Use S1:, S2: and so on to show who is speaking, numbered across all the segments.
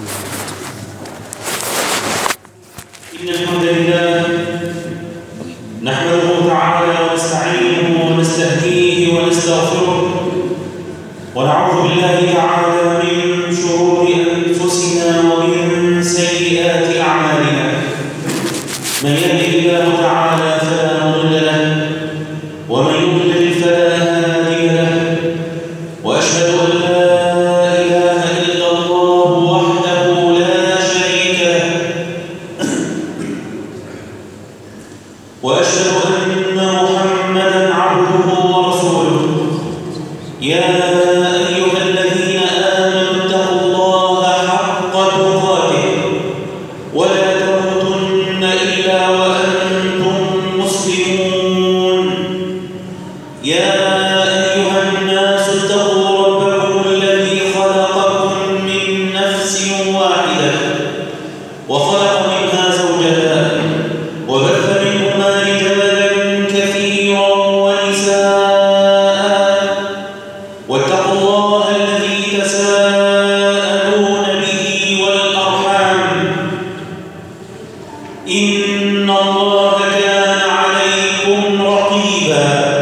S1: إن الحمد لله نحمده تعالى ونستعينه ونستهديه ونستغفره ونعوذ بالله تعالى من شرور أنفسنا ومن سيئات أعمالنا من يهده الله تعالى فلا مضل له ومن يضلل فلا هادي له وأشهد أن لا إله إلا الله وحده لا شريك له وأشهد أن محمدا عبده ورسوله يا أيها الذين آمنوا اتقوا الله حق تقاته ولا تموتن إلا وأنتم مسلمون يا أيها الناس اتقوا ربكم الذي خلقكم من نفس واحدة وخلق منها زوجها وبث منهما رجالا كثيرا ونساء واتقوا الله الذي تساءلون به والأرحام إن الله كان عليكم رقيبا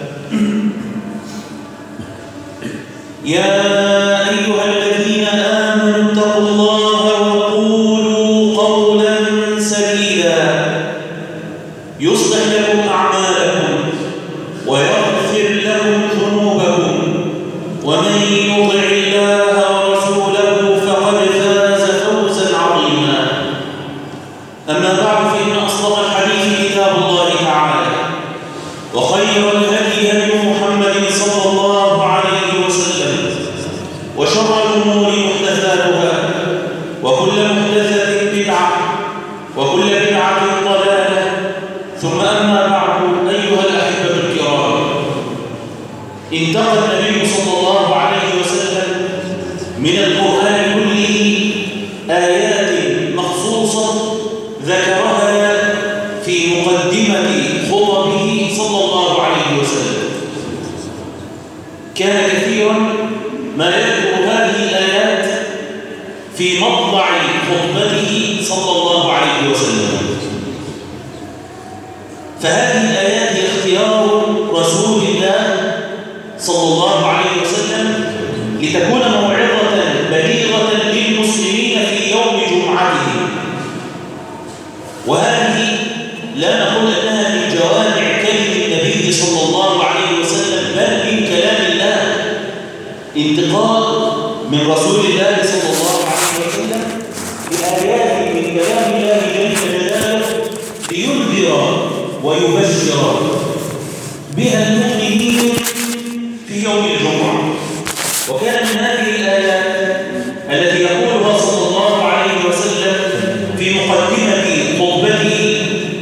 S1: يا أيها الذين آمنوا اتقوا الله وقولوا قولا سديدا يصلح لكم أعمالكم ويغفر لكم ذنوبكم ومن يطع الله ورسوله فقد فاز فوزا عظيما أما بعد فإن أصدق الحديث كتاب الله تعالى وخير الهدي هدي محمد صلى الله عليه وسلم وشر الأمور محدثاتها وكل محدثة بدعة وكل بدعة ضلالة ثم أما بعد أيها الأحبة الكرام انتقى النبي صلى الله عليه وسلم من القرآن كله آيات مخصوصة ذكرها في مقدمة خطبه صلى الله عليه وسلم كان كثيرا ما يذكر هذه الآيات في مطلع خطبته صلى الله عليه وسلم فهذه الآيات هي اختيار رسول الله صلى الله عليه وسلم لتكون موعظة بليغة للمسلمين في يوم جمعتهم وهذه لا نقول أنها من جوامع كلم النبي صلى الله عليه وسلم بل من كلام الله انتقال من رسول الله صلى الله عليه وسلم بآيات من كلام الله جل جلاله لينذر ويبشر بها المؤمنين في يوم الجمعة وكان من هذه الآيات التي يقولها صلى الله عليه وسلم في مقدمة خطبته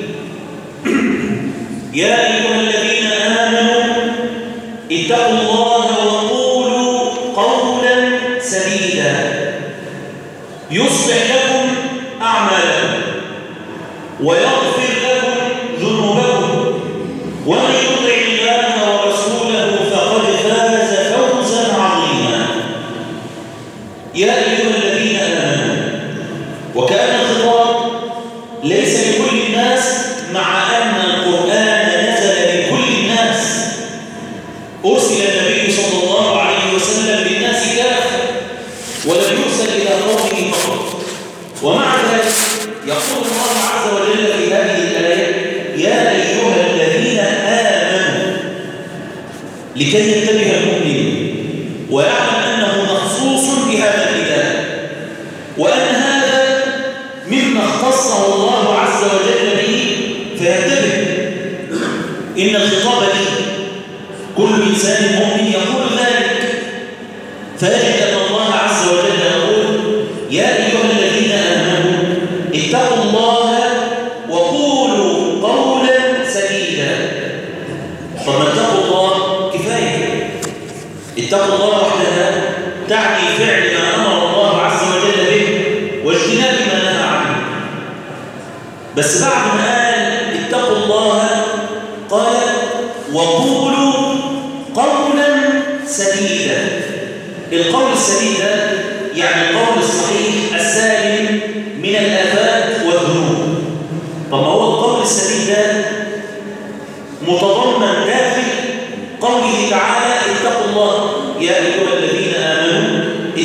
S1: يا أيها الذين آمنوا اتقوا الله وقولوا قولا سديدا يصلح لكم أعمالكم ويغفر لكم ذنوبكم ومن يطع الله ورسوله فقد فاز فوزا عظيما يا أيها الذين آمنوا وكأن الخطاب ليس لكل الناس مع أن القرآن نزل لكل الناس أرسل النبي صلى الله عليه وسلم للناس كافة ولم يرسل إلى قومه فقط ومع ذلك يقول الله عز وجل في هذه الآية يا أيها الذين آمنوا لكي ينتبه المؤمن ويعلم أنه مخصوص بهذا الكتاب وأن هذا مما اختصه الله عز وجل به فينتبه إن الخطاب لي كل إنسان مؤمن يقول ذلك فيجد أن الله عز وجل يقول يا أيها الذين آمنوا اتقوا الله وقولوا قولا سديدا فما اتقوا الله كفاية اتقوا الله وحدها تعني فعل ما أمر الله عز وجل به واجتناب ما نهى عنه بس بعد ما قال اتقوا الله قال وقولوا قولا سديدا القول السديد ده يعني القول الصحيح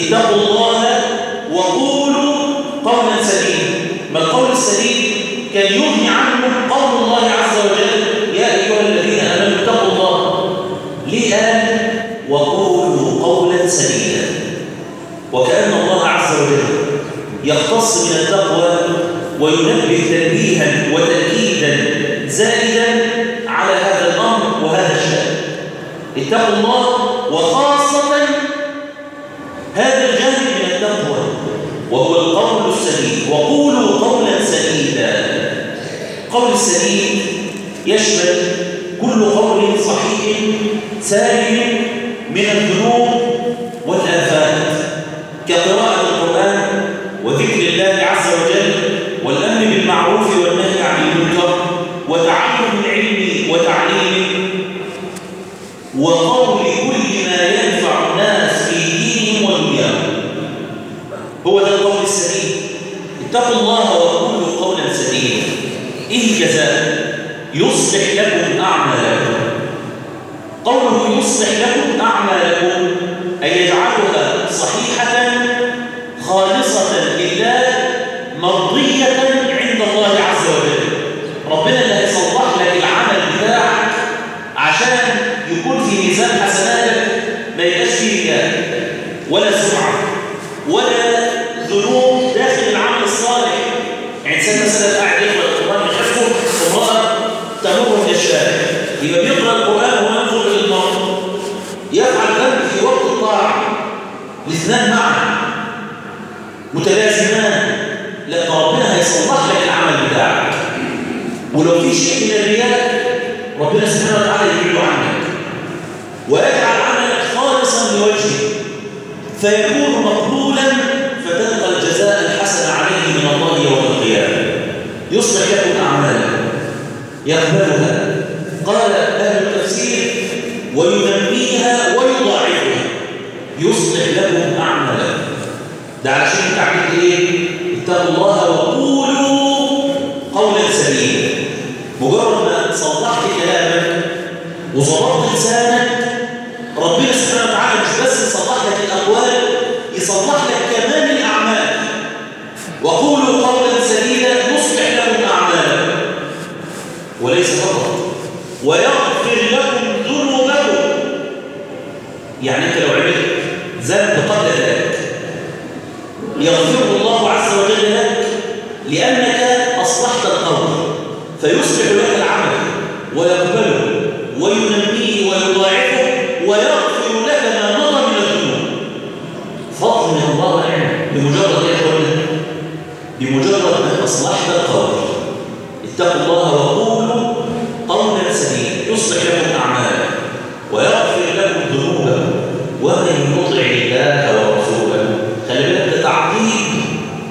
S1: اتقوا الله وقولوا قولا سديدا ما القول السديد كان يغني عنه قول الله عز وجل يا أيها الذين آمنوا اتقوا الله ليه قال وقولوا قولا سديدا وكأن الله عز وجل يختص من التقوى وينبه تنبيها وتأكيدا زائدا على هذا الأمر وهذا الشأن اتقوا الله وخاصة هذا الجانب من التقوى وهو القول السديد وقولوا قولا سديدا قول السديد يشمل كل قول صحيح سالم من الذنوب والآفات كقراءة القرآن وذكر الله عز وجل والأمر بالمعروف والنهي عن المنكر وتعلم العلم وتعليمه وقول كل ما ينفع الناس في دينهم ودنياهم هو ده القول السديد اتقوا الله وقولوا قولا سديدا إيه الجزاء يصلح لكم أعمالكم قوله يصلح لكم أعمالكم أي يجعلها صحيحة خالصة لله مرضية عند الله عز وجل ربنا اللي هيصلح لك العمل بتاعك عشان يكون في ميزان حسناتك ما يبقاش فيه رياء ولا سمعة ولا ذنوب داخل العمل الصالح يعني انسان مثلا قاعد يقرا القران بحفظه امراه تمر من الشارع يبقى بيقرا القران وينظر الى المرء يفعل ذلك في وقت الطاعه الاثنان معا متلازمان لا ربنا هيصلح لك العمل بتاعك ولو في شيء من الرياء ربنا سبحانه وتعالى يبعده عنك ويجعل عملك خالصا لوجهه فيكون مقبولا فتلقى الجزاء الحسن عليه من الله يوم القيامه يصلح لكم اعمالكم يقبلها قال اهل التفسير وينميها ويضاعفها يصلح لكم اعمالكم ده علشان تعمل ايه اتقوا الله وقولوا قولا سديدا مجرد ما صلحت كلامك وظبطت لسانك ربنا سبحانه وتعالى مش بس يصلح لك الاقوال يصلح لك كمان الاعمال وقولوا قولا سديدا يصلح لكم اعمالكم وليس فقط ويغفر لكم ذنوبكم يعني انت لو عملت ذنب قبل ذلك يغفره الله عز وجل لك لأنك أصلحت القول فيصلح لك العمل ويقبله وينميه ويضاعفه ويغفر لك ما مضى من الذنوب فضل من الله ونعمه بمجرد يا اخوانا بمجرد ان اصلحت القول اتقوا الله وقولوا قولا سديدا يصلح لكم اعمالكم ويغفر لكم ذنوبكم ومن يطع الله ورسوله خلي بالك ده تعقيب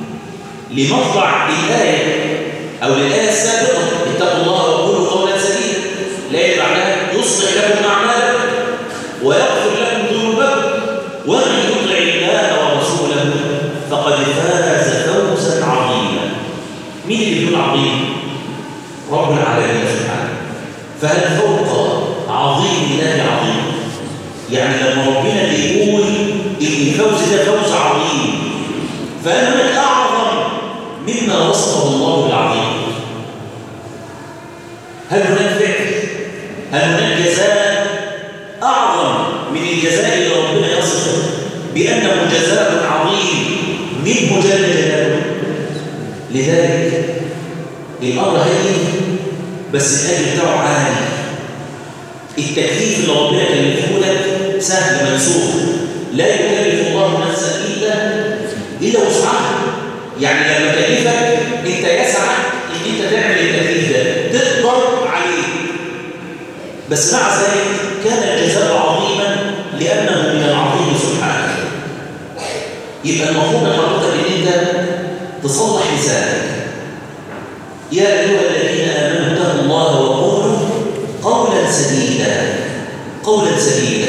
S1: لمطلع الايه او للايه السابقه اتقوا الله وقولوا قولا سديدا الايه بعدها يصلح لكم اعمالكم ويغفر لكم ذنوبكم ومن يطع الله ورسوله فقد فاز فوزا عظيما مين اللي بيقول عظيم رب العالمين سبحانه فهل فوق عظيم الله عظيم يعني لما ربنا اللي يقول ان الفوز ده فوز عظيم فهل هناك اعظم مما وصفه الله بالعظيم هل هناك فعل هل هناك جزاء اعظم من الجزاء اللي ربنا يصفه بانه جزاء عظيم منه جل جلاله لذلك الامر هين بس الاجر بتاعه عالي التكليف اللي ربنا كلفه لك سهل منسوخ لا يكلف الله نفسا الا الا وسعها يعني لما كلفك انت يسعى ان انت تعمل التكليف ده تقدر عليه بس مع ذلك كان الجزاء عظيما لانه من العظيم سبحانه يبقى المفروض يا حضرتك ان انت تصلح لسانك يا ايها الذين امنوا اتقوا الله وقولوا قولا سديدا قولا سديدا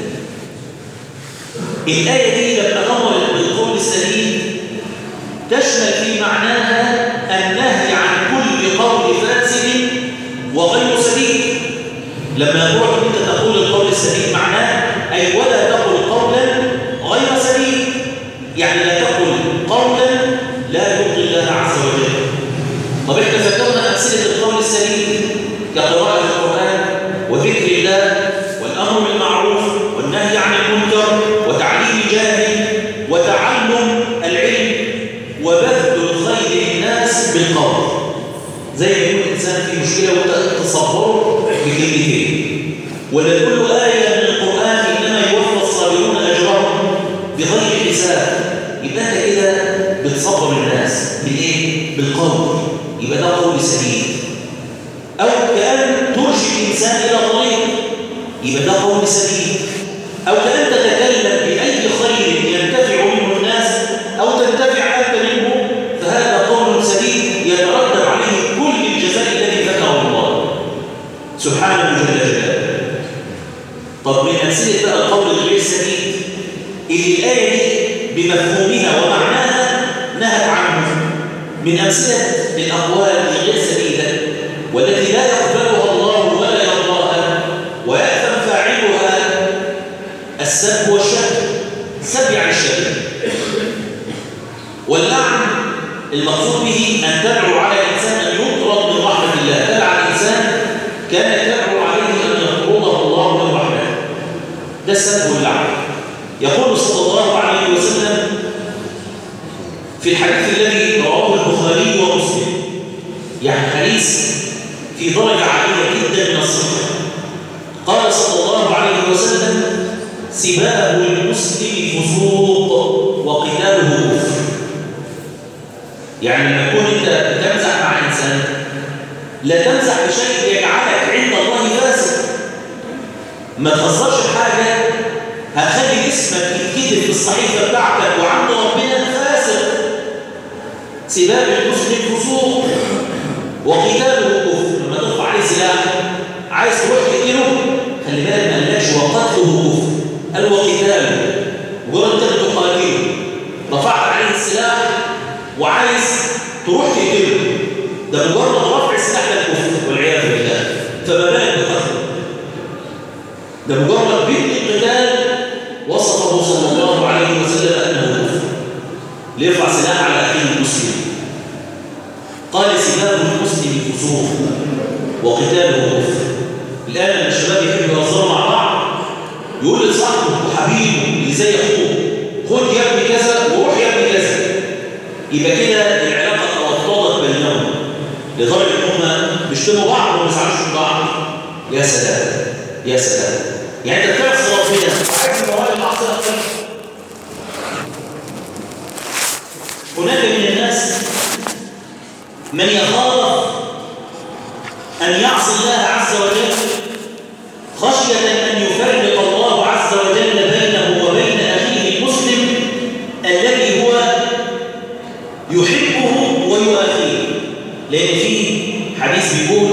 S1: الآية دي لما أمر بالقول السديد تشمل في معناها النهي عن كل قول فاسد وغير سديد لما يقول ان انت تقول القول السديد معناه اي ولا تقل قولا غير سديد يعني لا تقل قولا لا يرضي الله عز وجل طب احنا ذكرنا امثله القول السليم كقراءه القران وذكر الله والامر بالمعروف والنهي عن المنكر وتعليم جاهل وتعلم العلم وبذل الخير للناس بالقول زي ما يكون الانسان في مشكله وتصبره بكلمتين ولا كل ايه من القران انما يوفى الصابرون اجرهم بغير حساب يبقى انت كده بتصبر الناس بالايه بالقول يبقى ده قول سليم او كان ترشد الانسان الى طريق يبقى ده قول سليم او كان تتكلم باي خير ينتفع منه الناس او تنتفع انت منه فهذا قول سليم يترتب عليه كل الجزاء الذي ذكره الله سبحانه جل جلاله طب من امثله بقى القول الغير سليم اللي الايه دي بمفهومها ومعناها نهت عنه من امثله الاقوال الغير سليمه والتي لا يقبلها الله ولا يرضاها ويأثم فاعلها السب والشتم السب يعني الشتم واللعن المقصود به أن تدعو على الإنسان أن يطرد من رحمة الله تدعى الإنسان كان يدعو عليه أن يطرده الله من رحمته ده السب واللعن يقول صلى الله عليه وسلم في الحديث الذي رواه البخاري ومسلم يعني حديث في درجة عالية جدا من الصحة قال صلى الله عليه وسلم سباب المسلم فسوق وقتاله كفر يعني لما يكون انت بتمزح مع انسان لا تمزح بشيء يجعلك عند الله فاسد ما تهزرش بحاجه هتخلي اسمك يتكتب في الصحيفه بتاعتك وعند ربنا فاسد سباب المسلم فسوق وقتاله كفر لما ترفع عليه سلاح عايز تروح تقتله خلي بالك ما قالكش وقتله كفر قال وقتاله مجرد انت بتقاتله رفعت عليه السلاح وعايز تروح تقتله ده مجرد رفع السلاح للكفر والعياذ بالله فما بالك بقتله ده مجرد بدء القتال وصفه صلى الله عليه وسلم انه كفر ليرفع سلاح على اخيه المسلم قال سباب المسلم فسوق وقتاله كفر الان لما الشباب يحبوا يهزروا مع بعض يقول لصاحبه وحبيبه اللي زي اخوه خد يا ابني كذا وروح يا ابني كذا يبقى كده العلاقه توطدت بينهم لدرجه ان هم بيشتموا بعض وما بيزعلوش من بعض يا سلام يا سلام يعني انت بتعرف ربنا عارف المواد العصر هناك من الناس من يخاف أن يعصي الله عز وجل خشية أن يفرق الله عز وجل بينه وبين أخيه المسلم الذي هو يحبه ويؤخيه لأن في حديث بيقول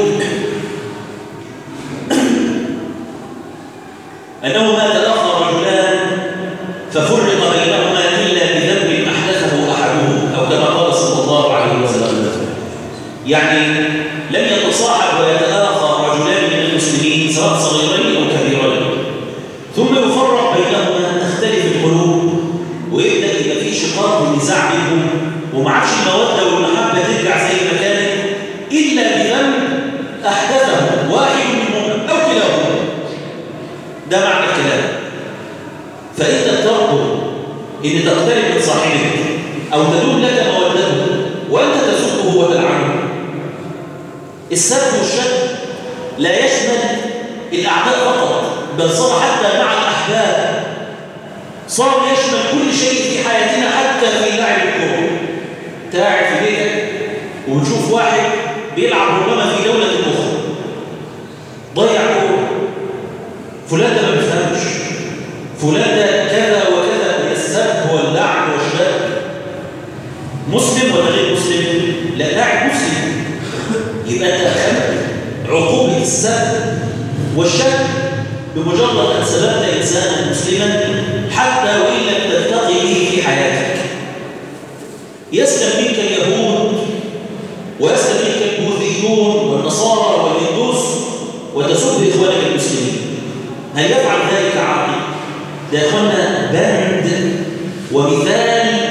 S1: أنه ما تأخر رجلان ففرق بينهما إلا بذنب أحدثه أحدهما أو كما قال صلى الله عليه وسلم يعني لم يتصاحب ويتآخى رجلان من المسلمين سواء صغيرين أو كبيرين ثم يفرق بينهما تختلف القلوب ويبدأ يبقى في شقاق ونزاع بينهم وما عادش المودة والمحبة ترجع زي ما كانت إلا بذنب أحدثه واحد منهما أو كلاهما ده معنى الكلام فأنت ترضى إن تقترب من صاحبك أو تدوم لك مودته وأنت تسبه وتلعنه السب والشتم لا يشمل الأعداء فقط بل صار حتى مع الأحباب صار يشمل كل شيء في حياتنا حتى في لعب الكورة قاعد في بيتك وبتشوف واحد بيلعب ربما في دولة أخرى ضيع كورة فلان ده ما بيفهمش فلان ده كذا وكذا من السب واللعن والشتم مسلم ولا غير مسلم؟ لا لاعب مسلم يبقى انت اخذت عقوبه السب والشتم بمجرد ان سببت انسانا مسلما حتى وان لم تلتقي به في حياتك يسلم منك اليهود ويسلم منك البوذيون والنصارى والهندوس وتسب اخوانك المسلمين هل يفعل ذلك عاقل؟ ده يا اخوانا بند ومثال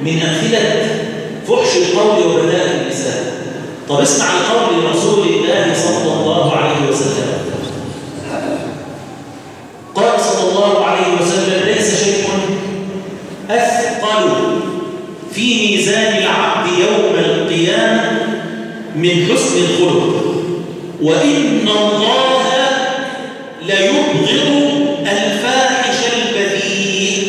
S1: من أمثلة فحش القول وبذاء اللسان طب اسمع لقول رسول الله صلى الله عليه وسلم قال صلى الله عليه وسلم ليس شيء أثقل في ميزان العبد يوم القيامة من حسن الخلق وإن الله ليبغض الفاحش البذيء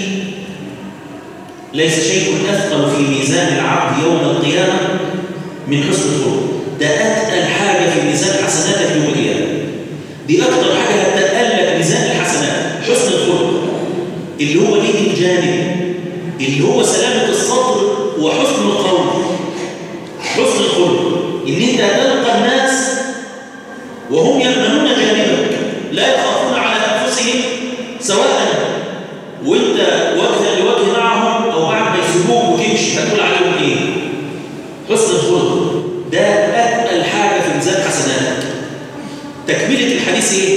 S1: ليس شيء أثقل في ميزان العبد يوم القيامة من حسن الخلق ده أتقل حاجة في ميزان حسناتك يوم القيامة دي أكتر حاجة هتقل لك ميزان الحسنات حسن الخلق اللي هو ليه الجانب اللي هو سلامة الصدر وحسن القول حسن الخلق ان انت تلقى الناس وهم يأمنون جانبك لا يخافون على أنفسهم سواء وانت وجها لوجه معهم او بعد ما يسيبوك وتمشي هتقول عليهم ايه حسن الخلق ده أتقل حاجة في ميزان حسناتك تكملة الحديث ايه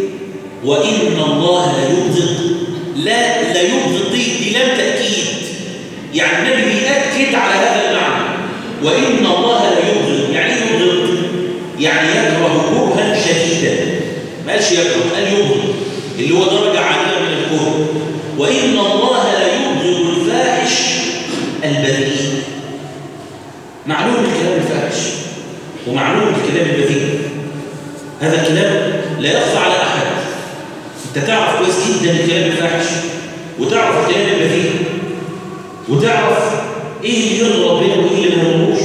S1: وإن الله لا يبغض لا لا يبغض دي, دي لم تأكيد يعني النبي بيأكد على هذا المعنى وإن الله لا يبغض يعني يبغض يعني يكره كرها شديدا ما قالش يكره قال يبغض اللي هو درجة عالية من الكره وإن الله لا يبغض الفاحش البذيء معلوم الكلام الفاحش ومعلوم الكلام البذيء هذا الكلام لا يخفى على أحد أنت تعرف كويس جدا الكلام الفاحش وتعرف الكلام البذيء وتعرف إيه اللي يرضي ربنا وإيه اللي ما يرضوش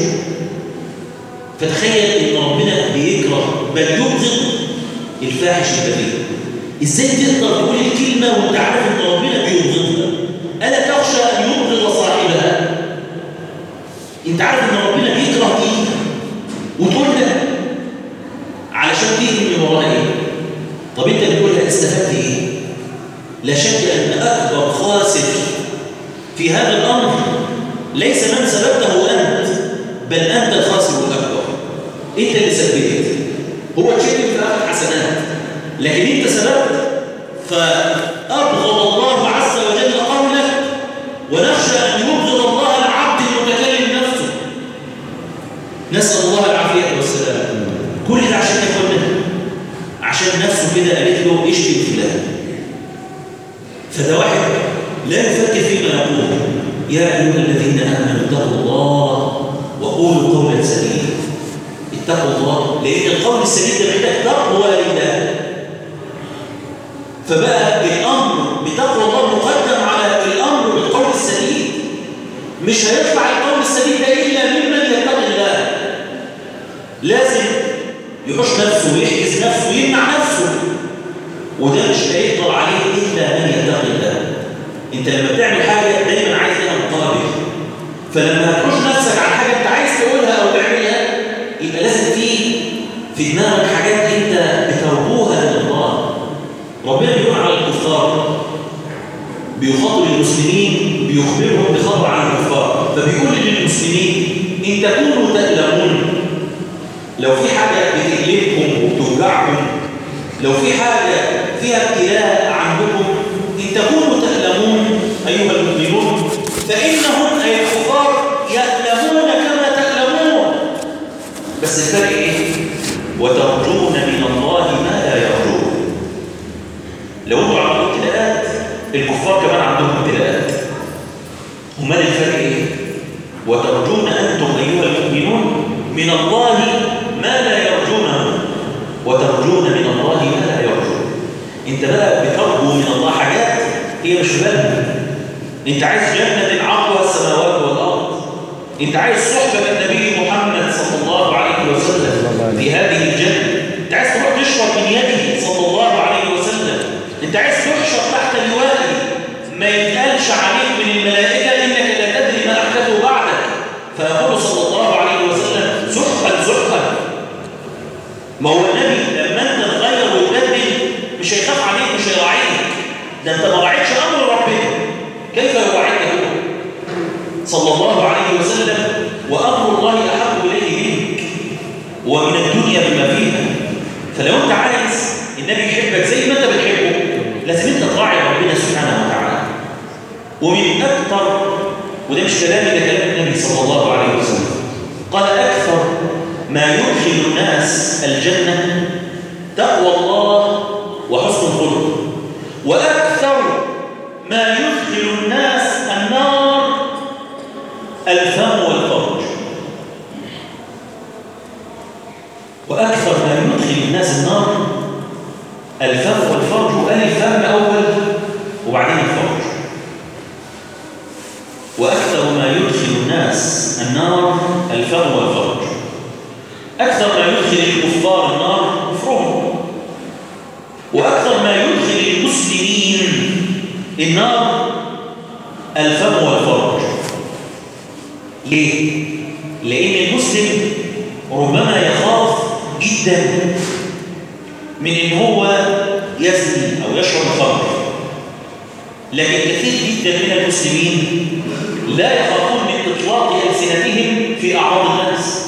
S1: فتخيل إن ربنا بيكره بل يبغض الفاحش البذيء إزاي تقدر تقول الكلمة وأنت عارف إن ربنا بيبغضها ألا تخشى أن يبغض صاحبها أنت عارف إن ربنا بيكره دي وتقولها علشان تيجي من وراها ايه طب انت بتقولها استفدت ايه لا شك ان اكبر خاسر في هذا الامر ليس من سببته انت بل انت الخاسر الاكبر انت اللي سببت هو تشكل في اخر حسنات لكن انت سببت فابغض الله عز وجل قولك ونخشى ان يبغض الله العبد المتكلم نفسه نسال الله العافيه والسلام كل ده عشان ياخد منها عشان نفسه كده قالت له اشتم فلان فده واحد لا يفكر فيما يقول يا ايها الذين امنوا اتقوا الله وقولوا قولا سديدا اتقوا الله لان القول السديد ده محتاج تقوى لله فبقى الامر بتقوى الله مقدم على الامر بالقول السديد مش هيطلع القول السديد ده الا ممن يتقي الله لازم يحوش نفسه ويحجز نفسه ويمنع نفسه وده مش هيقدر عليه إلا من يتقي الله انت لما بتعمل حاجة دايما عايز لها مقابل فلما هتحوش نفسك عن حاجة انت عايز تقولها أو تعملها يبقى لازم في في دماغك حاجات انت بترجوها من الله ربنا بيقول على الكفار بيخاطب المسلمين بيخبرهم بخبر عن الكفار فبيقول للمسلمين ان تكونوا تألمون لو في حاجة بتقلبكم وبتوجعكم لو في حاجة فيها ابتلاء عندكم إن تكونوا تألمون أيها المؤمنون فإنهم أي الكفار يألمون كما تألمون بس الفرق إيه؟ وترجون من الله ما لا يرجون لو انتوا عندكم ابتلاءات الكفار كمان عندهم ابتلاءات امال الفرق ايه؟ وترجون انتم ايها المؤمنون من الله ما لا يرجونه وترجون من الله ما لا يرجون انت بقى بترجو من الله حاجات هي مش في بالك انت عايز جنة عرضها السماوات والارض انت عايز صحبة النبي محمد صلى الله عليه وسلم في هذه الجنة انت عايز تروح تشرب من يده صلى الله عليه وسلم انت عايز تحشر تحت لوائه ما يتقالش عليك من الملائكة انك لا تدري ما احدثه بعدك فيقول صلى الله عليه وسلم زحفا زحفا ما هو النبي لما انت تغير وتبدل مش هيخاف عليك مش هيراعيك ده انت ما راعيتش امر ربنا كيف يراعيك هو صلى الله عليه وسلم وامر الله احب اليه منك ومن الدنيا بما فيها فلو انت عايز النبي يحبك زي ما انت بتحبه لازم انت تراعي ربنا سبحانه وتعالى ومن اكثر وده وده مش كلامي ده كلام النبي صلى الله عليه وسلم قال أكثر ما يدخل الناس الجنة تقوى الله وحسن الخلق وأكثر ما يدخل الناس النار الفم والفرج وأكثر ما يدخل الناس النار الفم والفرج وقال الفم أول وبعدين الفرج وأكثر ما يدخل الناس النار الفم والفرج أكثر ما يدخل الكفار النار كفرهم وأكثر ما يدخل المسلمين النار الفم والفرج ليه؟ لأن المسلم ربما يخاف جدا من ان هو يزني او يشرب الخمر لكن كثير جدا من المسلمين لا يخافون من اطلاق السنتهم في اعراض الناس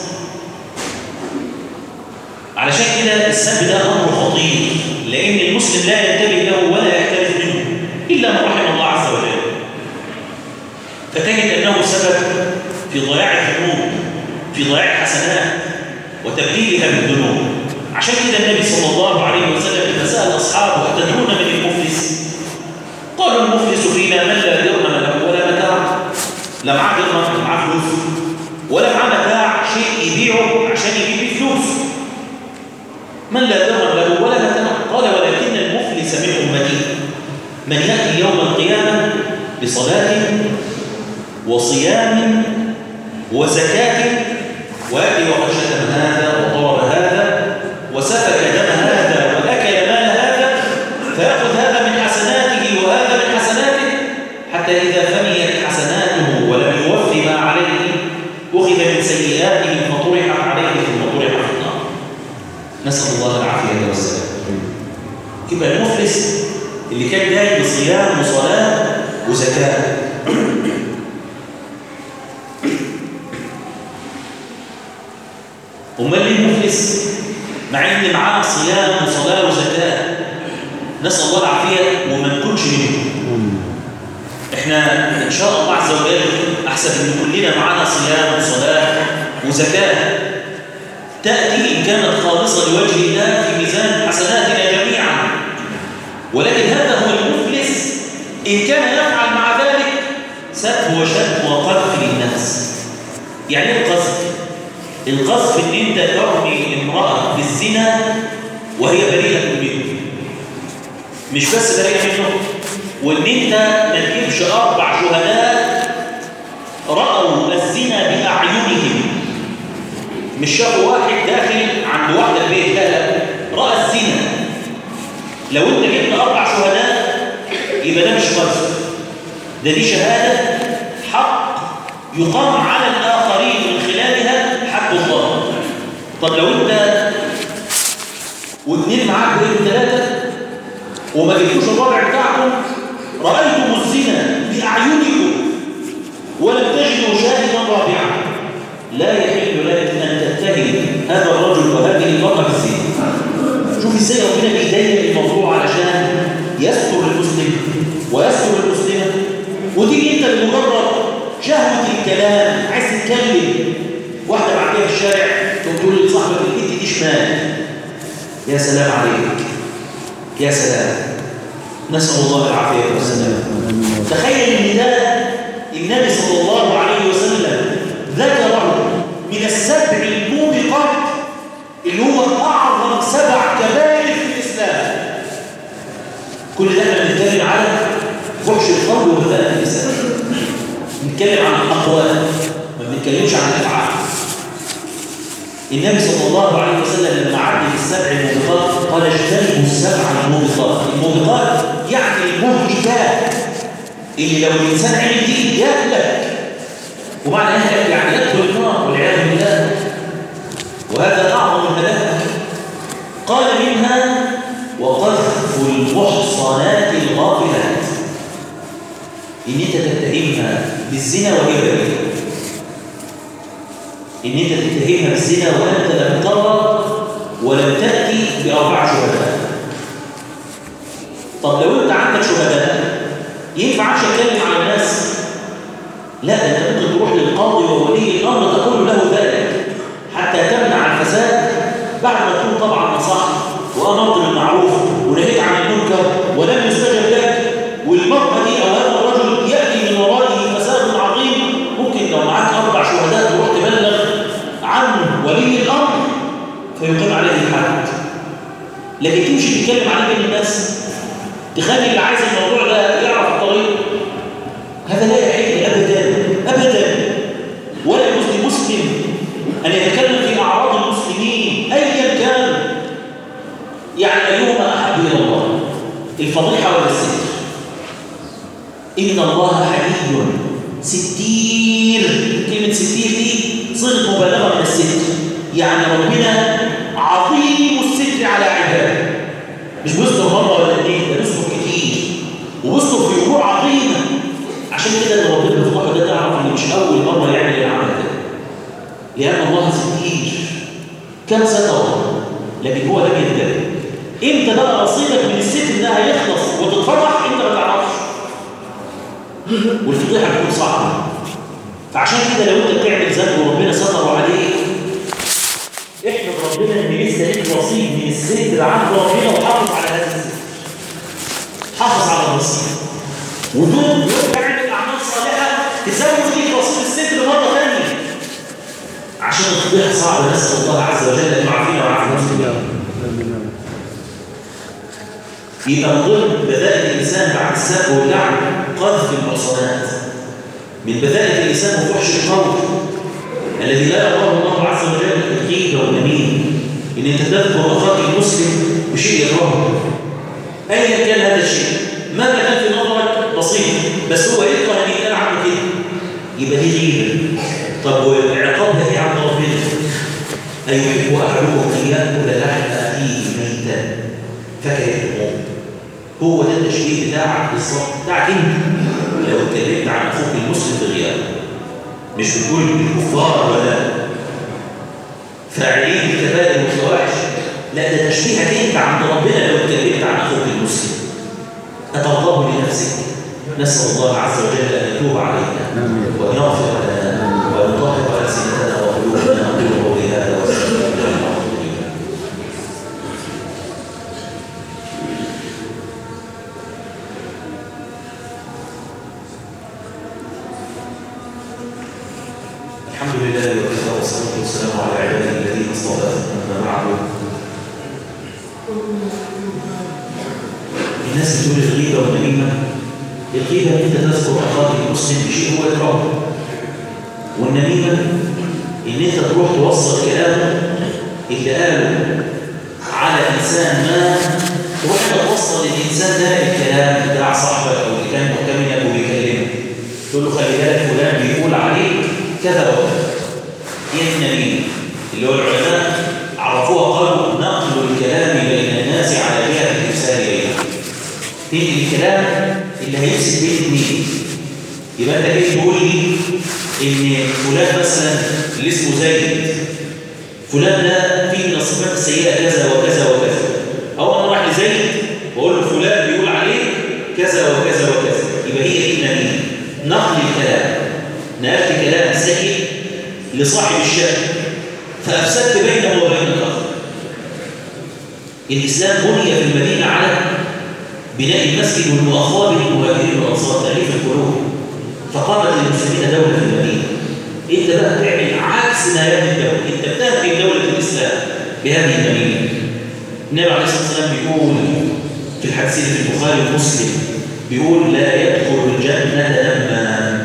S1: علشان كده السب ده امر خطير لان المسلم لا ينتبه له ولا يحترز منه الا من رحم الله عز وجل فتجد انه سبب في ضياع الذنوب في ضياع الحسنات وتبديلها بالذنوب عشان كده النبي صلى الله عليه وسلم لما سأل أصحابه أتدرون من المفلس؟ قالوا المفلس فينا من لا درهم له ولا متاع لا معاه درهم ولا معاه فلوس ولا معاه متاع شيء يبيعه عشان يجيب بيه فلوس من لا درهم له ولا متاع قال ولكن المفلس من أمتي من يأتي يوم القيامة بصلاة وصيام وزكاة ويأتي وقد شتم هذا وضرب هذا وسفك دم هذا وأكل مال هذا فيأخذ هذا من حسناته وهذا من حسناته حتى إذا فنيت حسناته ولم يوفي ما عليه أخذ من سيئاته فطرح عليه ثم طرح في النار نسأل الله العافية والسلام يبقى المفلس اللي كان جاي بصيام وصلاة وزكاة امال ليه المفلس مع ان معاه صيام وصلاه وزكاه نسال الله العافيه وما نكونش منهم احنا ان شاء الله عز وجل احسب ان كلنا معانا صيام وصلاه وزكاه تاتي ان كانت خالصه لوجه الله في ميزان حسناتنا جميعا ولكن هذا هو المفلس ان كان يفعل مع ذلك سب وشتم وقذف للناس يعني ايه القذف القذف ان انت ترمي امراه بالزنا وهي بريئه منه مش بس بريئه منه وان انت ما تجيبش اربع شهداء راوا الزنا باعينهم مش شافوا واحد داخل عند واحده البيت لا لا راى الزنا لو انت جبت اربع شهداء يبقى ده مش قذف ده دي شهاده حق يقام على الاخرين من خلالها حق الله طب لو انت واثنين معاك بقيتوا ثلاثه وما جبتوش الرابع بتاعكم رايتم الزنا باعينكم ولم تجدوا شاهدا رابعا لا يحل لك ان تتهم هذا الرجل وهذه المراه بالزنا شوف ازاي ربنا بيضيق الموضوع علشان يستر المسلم ويستر المسلمه وتيجي انت بمجرد شهوه الكلام عايز تتكلم واحدة معدية في الشارع تقول لصاحبك البنت دي شمال يا سلام عليك يا سلام نسأل الله العافية والسلام تخيل ان ده النبي صلى الله عليه وسلم ذكره من السبع الموبقات اللي هو أعظم سبع كبائر في الإسلام كل ده احنا بنتكلم على فحش القول وبدأ النساء نتكلم عن الأقوال ما بنتكلمش عن الأفعال النبي صلى الله عليه وسلم لما عد السبع الموبقات قال اجتنبوا السبع الموبقات الموبقات يعني المهلكات اللي لو الانسان عمل دي يهلك ومعنى يهلك يعني يدخل النار والعياذ بالله وهذا اعظم الهلاك قال منها وقذف المحصنات الغافلات ان انت تتهمها بالزنا وهي بريئه ان انت تتهمها بالزنا وانت لم ترى ولم تاتي باربع شهداء طب لو انت عندك شهداء ينفع عشان اتكلم على الناس لا ده انت ممكن تروح للقاضي وولي الامر تقول له ذلك حتى تمنع الفساد بعد ما تكون طبعا نصحت وامرت بالمعروف ونهيت عن المنكر ولم يستجب لك والمرأة دي او هذا الرجل ياتي من ورائه فساد عظيم ممكن لو معاك اربع شهداء تروح تبلغ عن ولي الامر فيقيم عليه الحد لكن تمشي تتكلم عليه بين الناس تخلي اللي عايز الموضوع ده يعرف الطريق هذا لا يحل ابدا ابدا ولا يجوز لمسلم ان يتكلم في اعراض المسلمين ايا كان يعني ايهما احب الى الله الفضيحه ولا الستر ان الله حلي ستير كلمه ستير دي صيغه مبالغه من الستر يعني ربنا عظيم الستر على عباده مش بيستر مره ولا اثنين ده بيستر كتير وبيستر في امور عظيمه عشان كده اللي ربنا بيفضحه ده تعرف ان مش اول مره يعمل العمل ده لان الله ستير كم ستر لكن هو لم يهتم امتى بقى رصيدك من الستر ده هيخلص وتتفضح انت ما تعرفش والفضيحه بتكون صعبه فعشان كده لو انت بتعمل ذنب وربنا ستر عليك احمد ربنا ان لسه ليك رصيد من الستر عند ربنا وحافظ على هذا الستر حافظ على الرصيد ودول يرجع عندك اعمال صالحه تزود ليك رصيد الستر مره ثانيه عشان الفضيحه صعبه نسال الله عز وجل ان يعافينا ويعافي المسلمين يبقى من ضمن بدائل الانسان بعد السب واللعن قذف المحصنات من بدائل الانسان وفحش القول الذي لا يراه الله عز وجل الغيبه والنميمه ان انت تذكر اخاك المسلم بشيء يكرهه ايا كان هذا الشيء مهما كان في نظرك بسيط بس هو يكره ان يتقال عنه كده يبقى دي غيبه طب وعقابها ايه عند ربنا ايحب احدكم ان ياكل لحم اخيه ميتا فكرهتموه هو ده التشبيه بتاعك بالظبط بتاعك انت لو اتكلمت عن اخوك المسلم بغيابه مش بتقول الكفار ولا فاعلين الكبائر والفواحش لا ده تشبيهك انت عند ربنا لو اتكلمت عن اخوك المسلم اترضاه لنفسك نسال الله عز وجل ان يتوب علينا وان يغفر لنا وان يطهر السنتنا وقلوبنا اقول قولي هذا واستغفر الله واتوب اليه الحمد لله وكفى والصلاه والسلام على عباده الذين اصطفى اما بعد الناس بتقول الغيبه والنميمه الغيبه ان انت تذكر اخاك المسلم بشيء هو يكرهه والنميمه ان انت تروح توصل كلامه اللي قاله على انسان ما تروح توصل للانسان ده الكلام بتاع صاحبك او اللي كان مهتم وبيكلمك تقول له خلي بالك فلان بيقول عليك كذا وكذا هي النميمه اللي هو العلماء عرفوها قالوا نقل الكلام بين الناس على جهه الارسال اليها تنقل الكلام اللي هيمسك بين اثنين يبقى انت جاي تقول لي ان فلان مثلا اللي اسمه زيد فلان ده فيه من الصفات السيئه كذا وكذا وكذا او انا رايح لزيد واقول له فلان بيقول عليك كذا وكذا وكذا يبقى هي دي النميمه نقل الكلام نقلت كلام سيء لصاحب الشأن فأفسدت بينه وبين الآخر الإسلام بني في المدينة على بناء المسجد والمؤخرة للمهاجرين والأنصار تأليف القلوب فقامت للمسلمين دولة في المدينة أنت بقى تعمل عكس ما يبني الدولة أنت بتهدم دولة الإسلام بهذه المدينة النبي عليه الصلاة والسلام بيقول في الحديث في البخاري ومسلم بيقول لا يدخل الجنة لما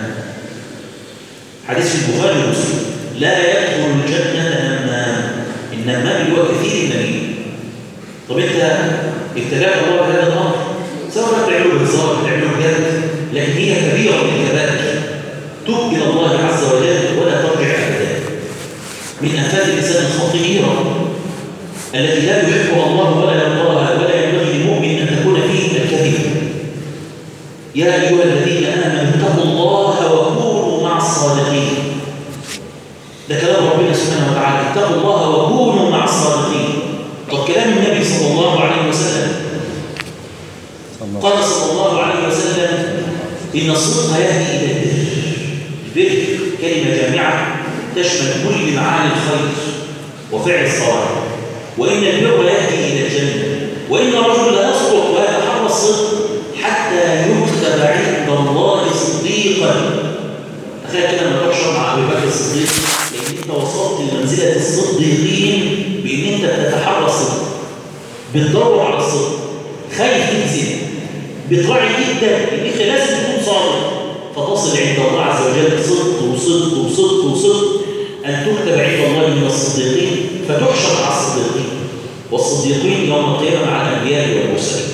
S1: حديث في البخاري ومسلم لا يدخل الجنة نمام النمام اللي هو كثير النميم طب انت ابتلاك الله بهذا الامر سواء بتعمله بهزار بتعمله بجد لكن هي كبيره من الكبائر تب الى الله عز وجل ولا ترجع ابدا من افات الانسان الخطيره التي لا يحبها الله ولا يرضاها ولا ينبغي للمؤمن ان تكون فيه الكذب يا ايها الذين امنوا اتقوا الله وكونوا مع الصادقين ده كلام ربنا سبحانه وتعالى اتقوا الله وكونوا مع الصادقين طب كلام النبي صلى الله عليه وسلم قال صلى الله عليه وسلم إن الصدق يهدي إلى البر كلمة جامعة تشمل كل معاني الخير وفعل الصالح وإن البر يهدي إلى الجنة وإن الرجل لا يصدق ويتحرى الصدق حتى يكتب عند الله صديقا تخيل كده لما تحشر مع أبي بكر الصديق لأن أنت وصلت لمنزلة الصديقين بأن أنت تتحرى الصدق بتدور على الصدق خايف تكذب بتراعي جدا ان انت لازم تكون صادق فتصل عند الله عز وجل صدق وصدق وصدق وصدق ان تكتب عند الله من الصديقين فتحشر مع الصديقين والصديقين يوم القيامه مع الانبياء والمرسلين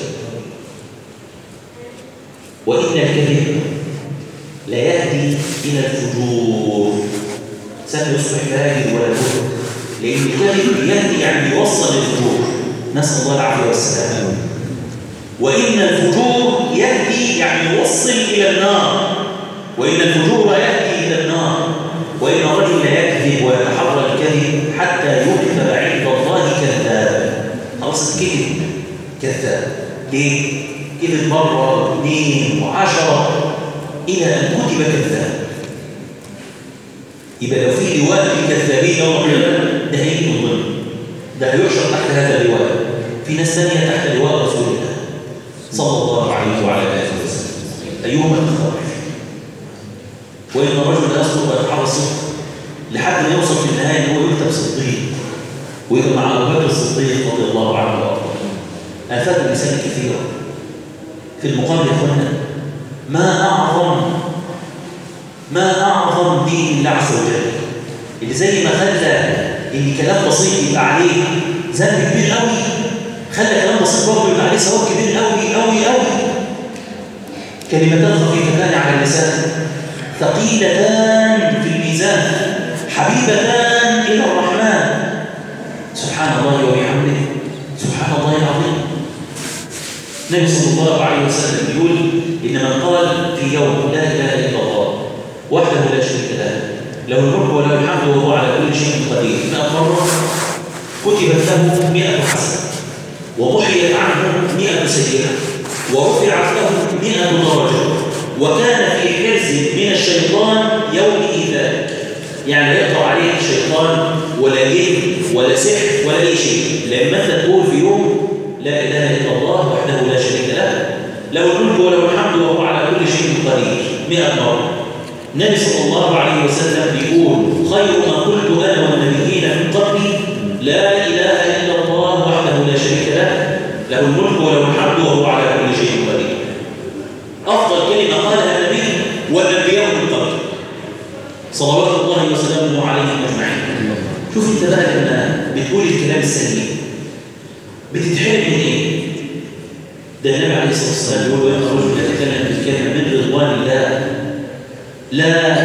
S1: وان الكذب لا يهدي الى الفجور سيصبح فاجر ولا فجر لان الكذب يهدي يعني يوصل للفجور نسال الله العافيه والسلامه وإن الفجور يهدي يعني يوصل إلى النار وإن الفجور يهدي إلى النار وإن الرجل يكذب ويتحرى الكذب حتى يكتب عند الله كذابا خلاص الكذب كذاب ليه؟ كذب مرة واثنين وعشرة إلى أن كتب كذاب يبقى لو في لواء للكذابين يوم القيامة ده هيجي من ضمن ده هيحشر تحت هذا اللواء في ناس ثانية تحت لواء رسول الله صلى الله عليه وعلى اله وسلم ايهما تختار وان الرجل لا يصدق ويتحرى الصدق لحد ما يوصل في النهايه ان هو يكتب صديق ويبقى مع ابو بكر الصديق رضي الله عنه وارضاه افات الانسان كثيره في المقابل يا اخوانا ما اعظم ما اعظم دين الله عز وجل اللي زي ما خلى ان كلام بسيط يبقى عليه ذنب كبير قوي خلى كلام بسيط برضه يبقى عليه ثواب كبير قوي قوي قوي كلمتان خفيفتان على اللسان ثقيلتان في الميزان حبيبتان الى الرحمن سبحان الله وبحمده سبحان الله العظيم النبي صلى الله عليه وسلم يقول ان من قال في يوم لا اله الا الله وحده لا شريك له له الملك وله الحمد وهو على كل شيء قدير 100 مره كتبت له 100 حسنه ومحيت عنه مئة سيئة ورفعت له مئة درجة وكان في حرز من الشيطان يومه ذلك يعني لا يقطع عليه الشيطان ولا جن ولا سحر ولا أي شيء لما أنت تقول في يوم لا إله إلا الله وحده لا شريك له له الملك وله الحمد وهو على كل شيء قدير مئة مرة النبي صلى الله عليه وسلم بيقول خير ما قلت أنا والنبيين من قبلي لا إله إلا الله وحده لا شريك له له الملك وله الحمد وهو على كل شيء قدير أفضل كلمة قالها النبي والأنبياء من قبل صلوات الله وسلامه عليهم أجمعين شوف أنت بقى لما بتقول الكلام السليم بتتحرم من إيه؟ ده النبي عليه الصلاة والسلام يقول وإن الرجل يتكلم بالكلمة من رضوان الله لا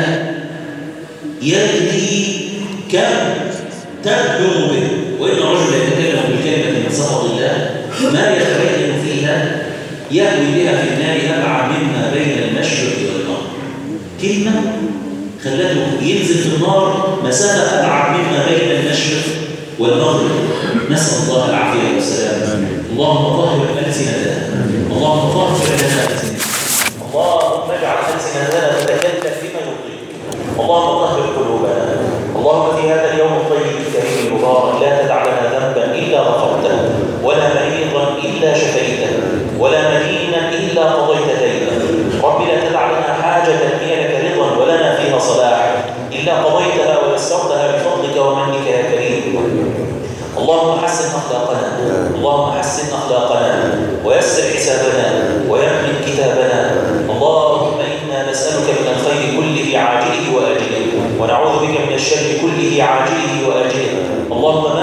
S1: يدري كم تبلغ به وإن الرجل يتكلم بالكلمة من سخط الله ما يتبين فيها يهوي بها في النار أبعد مما بين المشرق والمغرب كلمة خلته ينزل في النار مسافة أبعد مما بين المشرق والمغرب نسأل الله العافية والسلام اللهم طهر ألسنتنا اللهم طهر لنا ألسنتنا اللهم اجعل ألسنتنا تتكلم فيما يرضيك اللهم طهر قلوبنا اللهم في هذا اليوم الطيب الكريم المبارك لا تدع لنا ذنبا الا غفرته ولا مريضا الا شفيته ولا مدينا الا قضيت دينه رب لا تدع لنا حاجه هي لك رضا ولنا فيها صلاح الا قضيتها ويسرتها بفضلك ومنك يا كريم اللهم حسن اخلاقنا اللهم حسن اخلاقنا ويسر حسابنا ويمن كتابنا اللهم انا نسالك من الخير كله عاجله واجله ونعوذ بك من الشر كله عاجله واجله اللهم